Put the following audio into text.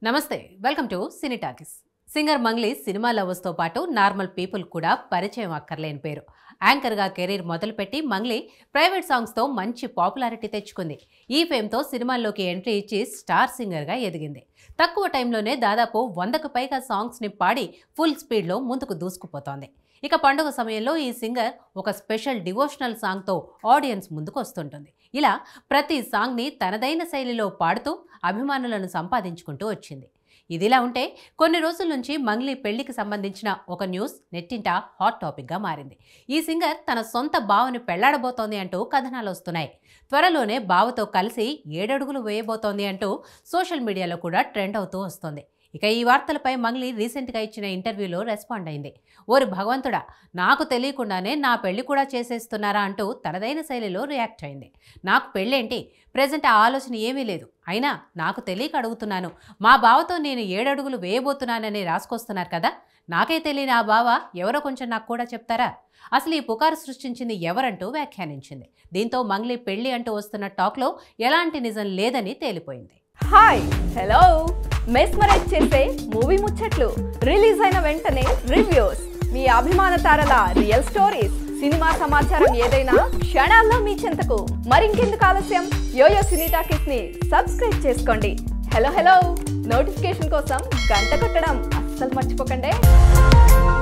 నమస్తే welcome to cine talkies singer Mangli సినిమా లవర్స్తో పాటు నార్మల్ పీపుల్ కూడా పరిచయం అక్కర్లేని పేరు యాంకర్గా కెరీర్ మొదలుపెట్టి మంగ్లీ ప్రైవేట్ సాంగ్స్తో మంచి పాపులారిటీ తెచ్చుకుంది ఈ ఫేమ్తో సినిమాల్లోకి ఎంట్రీ ఇచ్చి స్టార్ సింగర్గా ఎదిగింది తక్కువ టైంలోనే దాదాపు వందకు పైగా సాంగ్స్ని పాడి ఫుల్ స్పీడ్లో ముందుకు దూసుకుపోతోంది ఇక పండుగ సమయంలో ఈ సింగర్ ఒక స్పెషల్ డివోషనల్ సాంగ్తో ఆడియన్స్ ముందుకు వస్తుంటుంది ఇలా ప్రతి సాంగ్ని తనదైన శైలిలో పాడుతూ అభిమానులను సంపాదించుకుంటూ వచ్చింది ఇదిలా ఉంటే కొన్ని రోజుల నుంచి మంగ్లీ పెళ్లికి సంబంధించిన ఒక న్యూస్ నెట్టింట హాట్ టాపిక్గా మారింది ఈ సింగర్ తన సొంత బావని పెళ్లాడబోతోంది అంటూ కథనాలు వస్తున్నాయి త్వరలోనే బావతో కలిసి ఏడడుగులు వేయబోతోంది అంటూ సోషల్ మీడియాలో కూడా ట్రెండ్ అవుతూ వస్తోంది ఇక ఈ వార్తలపై మంగ్లీ రీసెంట్గా ఇచ్చిన ఇంటర్వ్యూలో రెస్పాండ్ అయింది ఓరి భగవంతుడా నాకు తెలియకుండానే నా పెళ్లి కూడా చేసేస్తున్నారా అంటూ తనదైన శైలిలో రియాక్ట్ అయింది నాకు పెళ్ళేంటి ప్రజెంట్ ఆ ఆలోచన ఏమీ లేదు అయినా నాకు తెలియక అడుగుతున్నాను మా బావతో నేను ఏడడుగులు వేయబోతున్నానని రాసుకొస్తున్నారు కదా నాకే తెలియని ఆ బావ ఎవరో కొంచెం నాకు కూడా చెప్తారా అసలు ఈ పుకారు సృష్టించింది ఎవరంటూ వ్యాఖ్యానించింది దీంతో మంగ్లీ పెళ్లి అంటూ వస్తున్న టాక్లో ఎలాంటి నిజం లేదని తేలిపోయింది హాయ్ హలో మెస్మరైజ్ చేసే మూవీ ముచ్చట్లు రిలీజ్ అయిన వెంటనే రివ్యూస్ మీ అభిమాన తారల రియల్ స్టోరీస్ సినిమా సమాచారం ఏదైనా క్షణాల్లో మీ చెంతకు మరింకెందుకు ఆలస్యం యోయో సినీ టాకీస్ ని సబ్స్క్రైబ్ చేసుకోండి హలో హలో నోటిఫికేషన్ కోసం గంట కొట్టడం అస్సలు మర్చిపోకండి